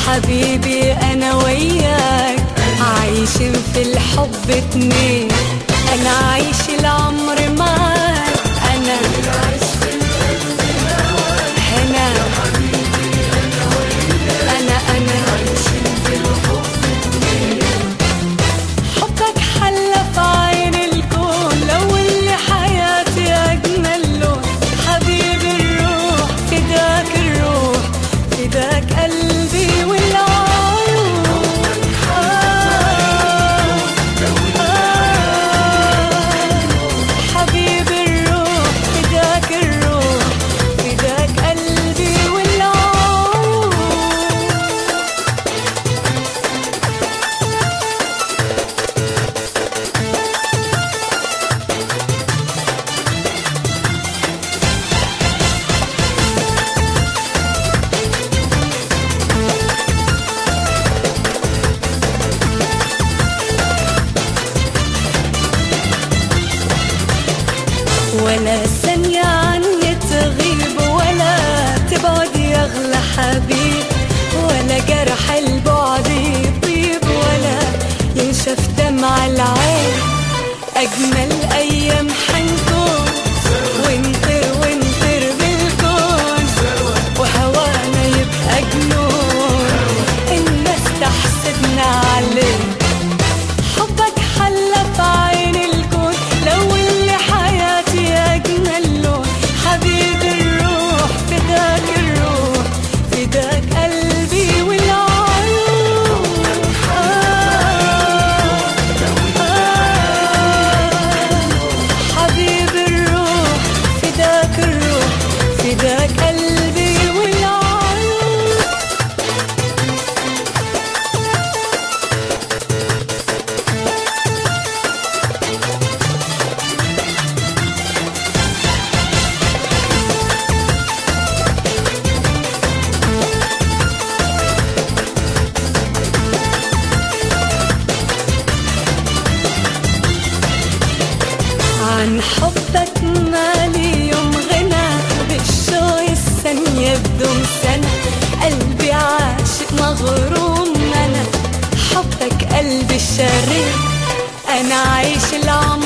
حبيبي انا وياك عايشين في الحب اتنين انا عايش العمر معاك انا هنا انا انا حبك حلى في عين الكون لو اللي حياتي اجمل لون حبيبي الروح فداك الروح فداك قلبي والعيون آه آه حبيبي الروح فداك الروح فداك قلبي والعيون ولا ثانية عني تغيب ولا تبعد يا أغلى حبيب ولا جرح البعد يطيب ولا ينشف دمع العين أجمل أيام حنكون ونطير ونطير بالكون وهوانا يبقى جنون الناس تحسدنا عليه حبك حلى في عين الكون لو اللي حياتي أجمل لون حبيبي الروح فداك الروح فداك قلبي والعيون آه آه حبيبي الروح فداك الروح فداك قلبي والعيون عن حبك مالي يوم غنى بالشوق الثانية بدون سنة قلبي عاشق مغروم أنا حبك قلبي الشريك أنا عايش العمر